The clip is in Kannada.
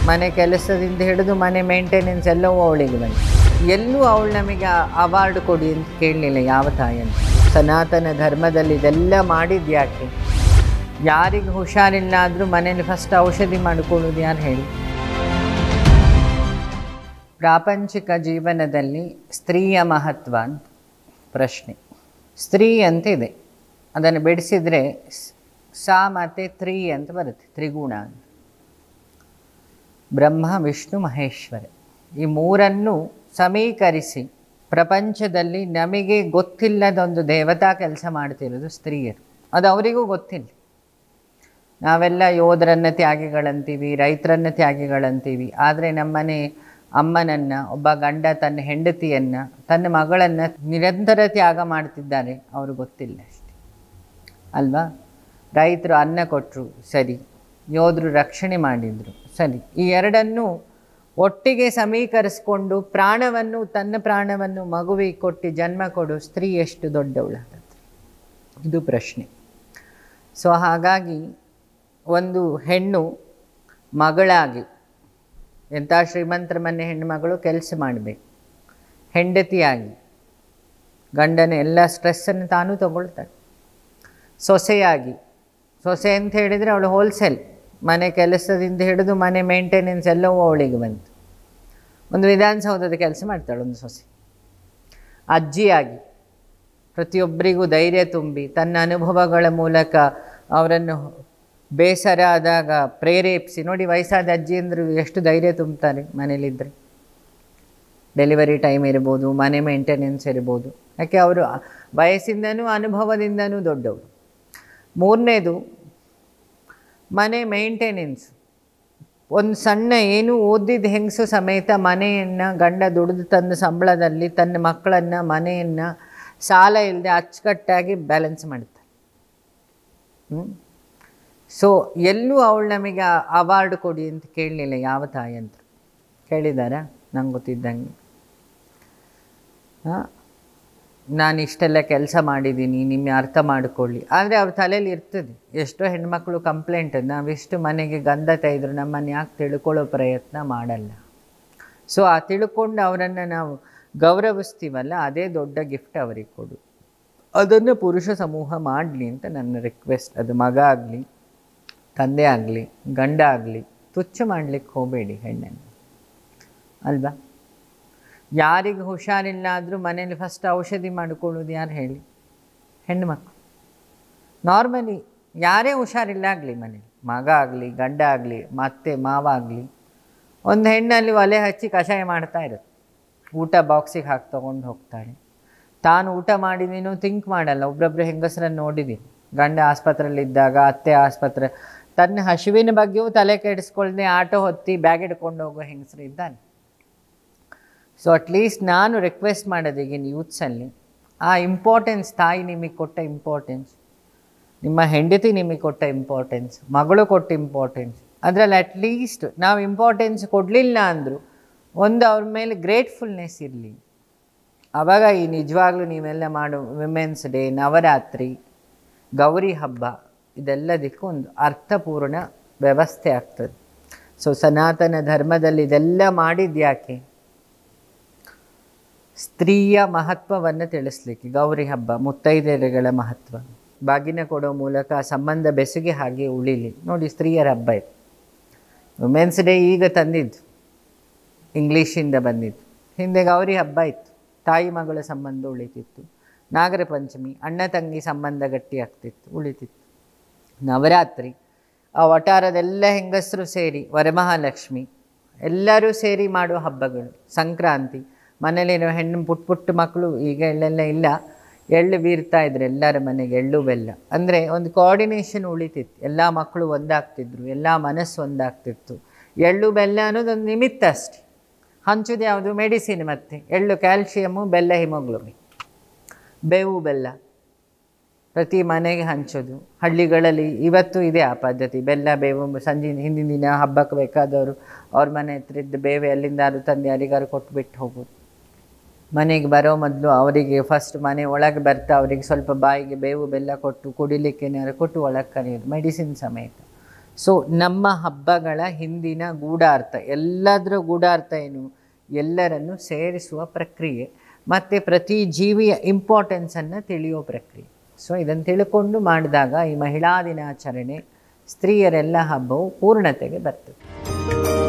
ಮನೆ ಕೆಲಸದಿಂದ ಹಿಡಿದು ಮನೆ ಮೇಂಟೆನೆನ್ಸ್ ಎಲ್ಲವೂ ಅವಳಿಗೆ ಬಂತು ಎಲ್ಲೂ ಅವಳು ನಮಗೆ ಅವಾರ್ಡ್ ಕೊಡಿ ಅಂತ ಕೇಳಲಿಲ್ಲ ಯಾವ ತಾಯಿಯನ್ನು ಸನಾತನ ಧರ್ಮದಲ್ಲಿ ಇದೆಲ್ಲ ಮಾಡಿದ್ಯಾಕೆ ಯಾರಿಗೆ ಹುಷಾರಿಲ್ಲ ಆದರೂ ಮನೇಲಿ ಫಸ್ಟ್ ಔಷಧಿ ಮಾಡಿಕೊಳ್ಳೋದು ಯಾರು ಹೇಳಿ ಪ್ರಾಪಂಚಿಕ ಜೀವನದಲ್ಲಿ ಸ್ತ್ರೀಯ ಮಹತ್ವ ಅಂತ ಪ್ರಶ್ನೆ ಸ್ತ್ರೀ ಅಂತ ಇದೆ ಅದನ್ನು ಬಿಡಿಸಿದರೆ ಸಾ ಮತ್ತು ತ್ರೀ ಅಂತ ಬರುತ್ತೆ ತ್ರಿಗುಣ ಅಂತ ಬ್ರಹ್ಮ ವಿಷ್ಣು ಮಹೇಶ್ವರ ಈ ಮೂರನ್ನು ಸಮೀಕರಿಸಿ ಪ್ರಪಂಚದಲ್ಲಿ ನಮಗೆ ಗೊತ್ತಿಲ್ಲದೊಂದು ದೇವತಾ ಕೆಲಸ ಮಾಡ್ತಿರೋದು ಸ್ತ್ರೀಯರು ಅದು ಅವರಿಗೂ ಗೊತ್ತಿಲ್ಲ ನಾವೆಲ್ಲ ಯೋಧರನ್ನು ತ್ಯಾಗಿಗಳಂತೀವಿ ರೈತರನ್ನು ತ್ಯಾಗಿಗಳಂತೀವಿ ಆದರೆ ನಮ್ಮನೆ ಅಮ್ಮನನ್ನು ಒಬ್ಬ ಗಂಡ ತನ್ನ ಹೆಂಡತಿಯನ್ನು ತನ್ನ ಮಗಳನ್ನು ನಿರಂತರ ತ್ಯಾಗ ಮಾಡ್ತಿದ್ದಾರೆ ಅವರು ಗೊತ್ತಿಲ್ಲ ಅಷ್ಟೆ ಅಲ್ವಾ ರೈತರು ಅನ್ನ ಕೊಟ್ಟರು ಸರಿ ಯೋಧರು ರಕ್ಷಣೆ ಮಾಡಿದರು ಸರಿ ಈ ಎರಡನ್ನು ಒಟ್ಟಿಗೆ ಸಮೀಕರಿಸ್ಕೊಂಡು ಪ್ರಾಣವನ್ನು ತನ್ನ ಪ್ರಾಣವನ್ನು ಮಗುವಿಗೆ ಕೊಟ್ಟು ಜನ್ಮ ಕೊಡು ಸ್ತ್ರೀ ಎಷ್ಟು ದೊಡ್ಡವಳಾಗತ್ತೆ ಇದು ಪ್ರಶ್ನೆ ಸೊ ಹಾಗಾಗಿ ಒಂದು ಹೆಣ್ಣು ಮಗಳಾಗಿ ಎಂಥ ಶ್ರೀಮಂತರ ಮನೆ ಹೆಣ್ಣುಮಗಳು ಕೆಲಸ ಮಾಡಬೇಕು ಹೆಂಡತಿಯಾಗಿ ಗಂಡನ ಎಲ್ಲ ಸ್ಟ್ರೆಸ್ಸನ್ನು ತಾನೂ ತಗೊಳ್ತಾಳೆ ಸೊಸೆಯಾಗಿ ಸೊಸೆ ಅಂತ ಹೇಳಿದರೆ ಅವಳು ಹೋಲ್ಸೇಲ್ ಮನೆ ಕೆಲಸದಿಂದ ಹಿಡಿದು ಮನೆ ಮೇಂಟೆನೆನ್ಸ್ ಎಲ್ಲವೂ ಅವಳಿಗೆ ಬಂತು ಒಂದು ವಿಧಾನಸೌಧದ ಕೆಲಸ ಮಾಡ್ತಾಳೆ ಒಂದು ಸೊಸೆ ಅಜ್ಜಿಯಾಗಿ ಪ್ರತಿಯೊಬ್ಬರಿಗೂ ಧೈರ್ಯ ತುಂಬಿ ತನ್ನ ಅನುಭವಗಳ ಮೂಲಕ ಅವರನ್ನು ಬೇಸರ ಆದಾಗ ಪ್ರೇರೇಪಿಸಿ ನೋಡಿ ವಯಸ್ಸಾದ ಅಜ್ಜಿ ಅಂದರು ಎಷ್ಟು ಧೈರ್ಯ ತುಂಬ್ತಾರೆ ಮನೇಲಿದ್ದರೆ ಡೆಲಿವರಿ ಟೈಮ್ ಇರ್ಬೋದು ಮನೆ ಮೇಂಟೆನೆನ್ಸ್ ಇರ್ಬೋದು ಯಾಕೆ ಅವರು ವಯಸ್ಸಿಂದನೂ ಅನುಭವದಿಂದನೂ ದೊಡ್ಡವರು ಮೂರನೇದು ಮನೆ ಮೇಂಟೆನೆನ್ಸ್ ಒಂದು ಸಣ್ಣ ಏನು ಓದಿದ ಹೆಂಗಸು ಸಮೇತ ಮನೆಯನ್ನು ಗಂಡ ದುಡಿದು ತಂದ ಸಂಬಳದಲ್ಲಿ ತನ್ನ ಮಕ್ಕಳನ್ನು ಮನೆಯನ್ನು ಸಾಲ ಇಲ್ಲದೆ ಅಚ್ಚುಕಟ್ಟಾಗಿ ಬ್ಯಾಲೆನ್ಸ್ ಮಾಡ್ತಾರೆ ಸೊ ಎಲ್ಲೂ ಅವಳು ನಮಗೆ ಅವಾರ್ಡ್ ಕೊಡಿ ಅಂತ ಕೇಳಲಿಲ್ಲ ಯಾವ ತಾಯಂತರು ಕೇಳಿದಾರಾ ನಂಗೆ ಗೊತ್ತಿದ್ದಂಗೆ ಹಾಂ ನಾನು ಇಷ್ಟೆಲ್ಲ ಕೆಲಸ ಮಾಡಿದ್ದೀನಿ ನಿಮಗೆ ಅರ್ಥ ಮಾಡಿಕೊಳ್ಳಿ ಆದರೆ ಅವ್ರ ತಲೆಯಲ್ಲಿ ಇರ್ತದೆ ಎಷ್ಟೋ ಹೆಣ್ಮಕ್ಳು ಕಂಪ್ಲೇಂಟ್ ನಾವಿಷ್ಟು ಮನೆಗೆ ಗಂಧ ತೆಗೆದ್ರು ನಮ್ಮನ್ನು ಯಾಕೆ ತಿಳ್ಕೊಳ್ಳೋ ಪ್ರಯತ್ನ ಮಾಡಲ್ಲ ಸೊ ಆ ತಿಳ್ಕೊಂಡು ಅವರನ್ನು ನಾವು ಗೌರವಿಸ್ತೀವಲ್ಲ ಅದೇ ದೊಡ್ಡ ಗಿಫ್ಟ್ ಅವರಿಗೆ ಕೊಡು ಅದನ್ನು ಪುರುಷ ಸಮೂಹ ಮಾಡಲಿ ಅಂತ ನನ್ನ ರಿಕ್ವೆಸ್ಟ್ ಅದು ಮಗ ಆಗಲಿ ತಂದೆ ಆಗಲಿ ಗಂಡ ಆಗಲಿ ತುಚ್ಛ ಮಾಡಲಿಕ್ಕೆ ಹೋಗಬೇಡಿ ಹೆಣ್ಣನ್ನು ಅಲ್ವಾ ಯಾರಿಗೆ ಹುಷಾರಿಲ್ಲ ಆದರೂ ಮನೇಲಿ ಫಸ್ಟ್ ಔಷಧಿ ಮಾಡಿಕೊಳ್ಳೋದು ಯಾರು ಹೇಳಿ ಹೆಣ್ಣು ಮಕ್ಕಳು ನಾರ್ಮಲಿ ಯಾರೇ ಹುಷಾರಿಲ್ಲ ಆಗಲಿ ಮನೇಲಿ ಮಗ ಆಗಲಿ ಗಂಡ ಆಗಲಿ ಮತ್ತೆ ಮಾವ ಆಗಲಿ ಒಂದು ಹೆಣ್ಣಲ್ಲಿ ಒಲೆ ಹಚ್ಚಿ ಕಷಾಯ ಮಾಡ್ತಾ ಇರುತ್ತೆ ಊಟ ಬಾಕ್ಸಿಗೆ ಹಾಕಿ ತೊಗೊಂಡು ಹೋಗ್ತಾಳೆ ತಾನು ಊಟ ಮಾಡಿದೀನೋ ಥಿಂಕ್ ಮಾಡಲ್ಲ ಒಬ್ಬೊಬ್ಬರು ಹೆಂಗಸರನ್ನು ನೋಡಿದ್ದೀನಿ ಗಂಡ ಆಸ್ಪತ್ರೆಯಲ್ಲಿದ್ದಾಗ ಅತ್ತೆ ಆಸ್ಪತ್ರೆ ತನ್ನ ಹಸಿವಿನ ಬಗ್ಗೆಯೂ ತಲೆ ಕೆಡಿಸ್ಕೊಳ್ದೆ ಆಟೋ ಹೊತ್ತಿ ಬ್ಯಾಗ್ ಹಿಡ್ಕೊಂಡು ಹೋಗೋ ಹೆಂಗಸರು ಇದ್ದಾನೆ ಸೊ ಅಟ್ಲೀಸ್ಟ್ ನಾನು ರಿಕ್ವೆಸ್ಟ್ ಮಾಡೋದು ಈಗಿನ ಯೂತ್ಸಲ್ಲಿ ಆ ಇಂಪಾರ್ಟೆನ್ಸ್ ತಾಯಿ ನಿಮಗೆ ಕೊಟ್ಟ ಇಂಪಾರ್ಟೆನ್ಸ್ ನಿಮ್ಮ ಹೆಂಡತಿ ನಿಮಗೆ ಕೊಟ್ಟ ಇಂಪಾರ್ಟೆನ್ಸ್ ಮಗಳು ಕೊಟ್ಟ ಇಂಪಾರ್ಟೆನ್ಸ್ ಅದರಲ್ಲಿ ಅಟ್ಲೀಸ್ಟ್ ನಾವು ಇಂಪಾರ್ಟೆನ್ಸ್ ಕೊಡಲಿಲ್ಲ ಅಂದರೂ ಒಂದು ಅವ್ರ ಮೇಲೆ ಗ್ರೇಟ್ಫುಲ್ನೆಸ್ ಇರಲಿ ಆವಾಗ ಈ ನಿಜವಾಗ್ಲೂ ನೀವೆಲ್ಲ ಮಾಡೋ ವಿಮೆನ್ಸ್ ಡೇ ನವರಾತ್ರಿ ಗೌರಿ ಹಬ್ಬ ಇದೆಲ್ಲದಕ್ಕೂ ಒಂದು ಅರ್ಥಪೂರ್ಣ ವ್ಯವಸ್ಥೆ ಆಗ್ತದೆ ಸೊ ಸನಾತನ ಧರ್ಮದಲ್ಲಿ ಇದೆಲ್ಲ ಮಾಡಿದ್ಯಾಕೆ ಸ್ತ್ರೀಯ ಮಹತ್ವವನ್ನು ತಿಳಿಸ್ಲಿಕ್ಕೆ ಗೌರಿ ಹಬ್ಬ ಮುತ್ತೈದೆಯರುಗಳ ಮಹತ್ವ ಬಾಗಿನ ಕೊಡೋ ಮೂಲಕ ಸಂಬಂಧ ಬೆಸುಗೆ ಹಾಗೆ ಉಳಿಲಿ ನೋಡಿ ಸ್ತ್ರೀಯರ ಹಬ್ಬ ಇದು ವುಮೆನ್ಸ್ ಡೇ ಈಗ ತಂದಿದ್ದು ಇಂಗ್ಲೀಷಿಂದ ಬಂದಿದ್ದು ಹಿಂದೆ ಗೌರಿ ಹಬ್ಬ ಇತ್ತು ತಾಯಿ ಮಗಳ ಸಂಬಂಧ ಉಳಿತಿತ್ತು ನಾಗರ ಪಂಚಮಿ ಅಣ್ಣ ತಂಗಿ ಸಂಬಂಧ ಗಟ್ಟಿ ಆಗ್ತಿತ್ತು ಉಳಿತಿತ್ತು ನವರಾತ್ರಿ ಆ ವಟಾರದೆಲ್ಲ ಹೆಂಗಸರು ಸೇರಿ ವರಮಹಾಲಕ್ಷ್ಮಿ ಎಲ್ಲರೂ ಸೇರಿ ಮಾಡುವ ಹಬ್ಬಗಳು ಸಂಕ್ರಾಂತಿ ಮನೇಲಿರೋ ಹೆಣ್ಣು ಪುಟ್ಟ ಪುಟ್ಟ ಮಕ್ಕಳು ಈಗ ಎಳ್ಳೆಲ್ಲ ಇಲ್ಲ ಎಳ್ಳು ಬೀರ್ತಾ ಇದ್ರು ಎಲ್ಲರ ಮನೆಗೆ ಎಳ್ಳು ಬೆಲ್ಲ ಅಂದರೆ ಒಂದು ಕೋಆರ್ಡಿನೇಷನ್ ಉಳಿತಿತ್ತು ಎಲ್ಲ ಮಕ್ಕಳು ಒಂದಾಗ್ತಿದ್ರು ಎಲ್ಲ ಮನಸ್ಸು ಒಂದಾಗ್ತಿತ್ತು ಎಳ್ಳು ಬೆಲ್ಲ ಅನ್ನೋದು ಒಂದು ನಿಮಿತ್ತ ಅಷ್ಟೆ ಹಂಚೋದು ಯಾವುದು ಮೆಡಿಸಿನ್ ಮತ್ತೆ ಎಳ್ಳು ಕ್ಯಾಲ್ಶಿಯಮ್ಮು ಬೆಲ್ಲ ಹಿಮೋಗ್ಲೋಬಿನ್ ಬೇವು ಬೆಲ್ಲ ಪ್ರತಿ ಮನೆಗೆ ಹಂಚೋದು ಹಳ್ಳಿಗಳಲ್ಲಿ ಇವತ್ತು ಇದೆ ಆ ಪದ್ಧತಿ ಬೆಲ್ಲ ಬೇವು ಸಂಜೆ ಹಿಂದಿನ ದಿನ ಹಬ್ಬಕ್ಕೆ ಬೇಕಾದವರು ಅವ್ರ ಮನೆ ಹತ್ರ ಇದ್ದ ಬೇವೆ ಅಲ್ಲಿಂದಾರು ತಂದು ಯಾರಿಗಾರು ಕೊಟ್ಬಿಟ್ಟು ಹೋಗೋದು ಮನೆಗೆ ಬರೋ ಮೊದಲು ಅವರಿಗೆ ಫಸ್ಟ್ ಮನೆ ಒಳಗೆ ಬರ್ತಾ ಅವರಿಗೆ ಸ್ವಲ್ಪ ಬಾಯಿಗೆ ಬೇವು ಬೆಲ್ಲ ಕೊಟ್ಟು ಕುಡಿಲಿಕ್ಕೆ ಏನಾರು ಕೊಟ್ಟು ಒಳಗೆ ಕರೆಯೋದು ಮೆಡಿಸಿನ್ ಸಮೇತ ಸೊ ನಮ್ಮ ಹಬ್ಬಗಳ ಹಿಂದಿನ ಗೂಢಾರ್ಥ ಎಲ್ಲದರ ಗೂಢಾರ್ಥ ಏನು ಎಲ್ಲರನ್ನು ಸೇರಿಸುವ ಪ್ರಕ್ರಿಯೆ ಮತ್ತು ಪ್ರತಿ ಜೀವಿಯ ಇಂಪಾರ್ಟೆನ್ಸನ್ನು ತಿಳಿಯೋ ಪ್ರಕ್ರಿಯೆ ಸೊ ಇದನ್ನು ತಿಳ್ಕೊಂಡು ಮಾಡಿದಾಗ ಈ ಮಹಿಳಾ ದಿನಾಚರಣೆ ಸ್ತ್ರೀಯರೆಲ್ಲ ಹಬ್ಬವು ಪೂರ್ಣತೆಗೆ ಬರ್ತದೆ